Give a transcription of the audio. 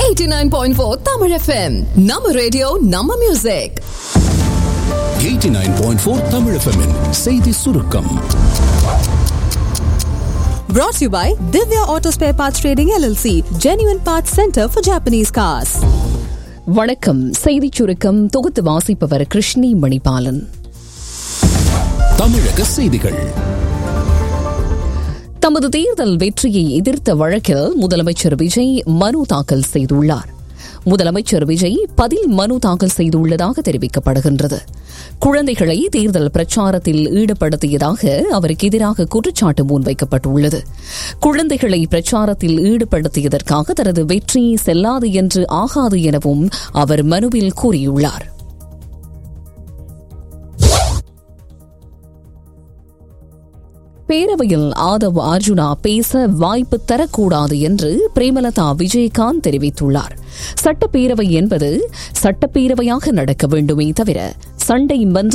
89.4 Tamil FM நம்ம radio நம்ம music 89.4 Tamil FM -இன் செய்தி சுருக்கம் Brought to you by Divya Auto Spare Parts Trading LLC, Genuine Parts Center for Japanese Cars. வணக்கம் செய்திச் சுருக்கம் தொகுத்து வாசிப்பவர் கிருஷ்ணி மணிபாலன் தமிழக செய்திகள் தமது தேர்தல் வெற்றியை எதிர்த்த வழக்கில் முதலமைச்சர் விஜய் மனு தாக்கல் செய்துள்ளார் முதலமைச்சர் விஜய் பதில் மனு தாக்கல் செய்துள்ளதாக தெரிவிக்கப்படுகின்றது குழந்தைகளை தேர்தல் பிரச்சாரத்தில் ஈடுபடுத்தியதாக அவருக்கு எதிராக குற்றச்சாட்டு முன்வைக்கப்பட்டுள்ளது குழந்தைகளை பிரச்சாரத்தில் ஈடுபடுத்தியதற்காக தனது வெற்றி செல்லாது என்று ஆகாது எனவும் அவர் மனுவில் கூறியுள்ளார் பேரவையில் ஆதவ் அர்ஜுனா பேச வாய்ப்பு தரக்கூடாது என்று பிரேமலதா விஜயகாந்த் தெரிவித்துள்ளார் சட்டப்பேரவை என்பது சட்டப்பேரவையாக நடக்க வேண்டுமே தவிர சண்டை மன்ற